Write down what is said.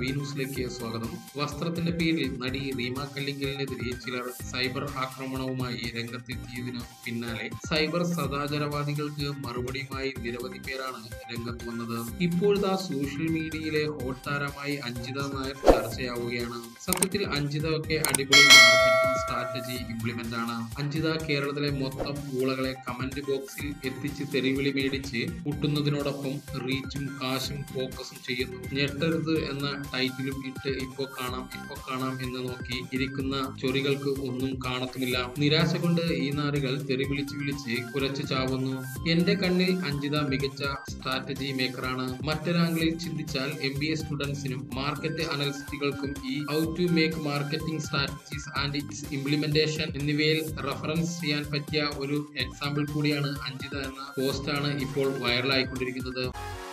B ന്യൂസിലേക്ക് സ്വാഗതം വസ്ത്രത്തിന്റെ പേരിൽ നടി റീമ കല്ലിങ്കലിനെതിരെ ചിലർ സൈബർ ആക്രമണവുമായി രംഗത്തെത്തിയതിനു പിന്നാലെ സൈബർ സദാചാരവാദികൾക്ക് മറുപടിയുമായി നിരവധി പേരാണ് രംഗത്ത് വന്നത് ഇപ്പോഴത്തെ സോഷ്യൽ മീഡിയയിലെ ഹോട്ട് താരമായി അഞ്ജിത നായർ ചർച്ചയാവുകയാണ് സത്യത്തിൽ അഞ്ജിത ഒക്കെ അടിപൊളി മാർക്കറ്റിംഗ് സ്ട്രാറ്റജി ഇംപ്ലിമെന്റ് ആണ് അഞ്ജിത കേരളത്തിലെ മൊത്തം ഊളകളെ കമന്റ് ബോക്സിൽ എത്തിച്ച് തെറിവിളി മേടിച്ച് കൂട്ടുന്നതിനോടൊപ്പം റീച്ചും കാശും ഫോക്കസും ചെയ്യുന്നു ഞെട്ടരുത് എന്ന ടൈറ്റിലും ഇട്ട് ഇപ്പോ കാണാം ഇപ്പോ കാണാം എന്ന് നോക്കി ഇരിക്കുന്ന ചൊറികൾക്ക് ഒന്നും കാണത്തുമില്ല നിരാശ കൊണ്ട് ഈ നാറുകൾ തെറി വിളിച്ച് വിളിച്ച് കുരച്ചു ചാവുന്നു എന്റെ കണ്ണിൽ അഞ്ജിത മികച്ച സ്ട്രാറ്റജി മേക്കറാണ് മറ്റൊരാംഗിളിൽ ചിന്തിച്ചാൽ എം ബി എ സ്റ്റുഡൻസിനും മാർക്കറ്റ് അനലിസ്റ്റുകൾക്കും ഈ how to make marketing strategies and its implementation എന്നിവയിൽ റഫറൻസ് ചെയ്യാൻ പറ്റിയ ഒരു എക്സാമ്പിൾ കൂടിയാണ് അഞ്ജിത എന്ന പോസ്റ്റാണ് ഇപ്പോൾ വൈറലായിക്കൊണ്ടിരിക്കുന്നത്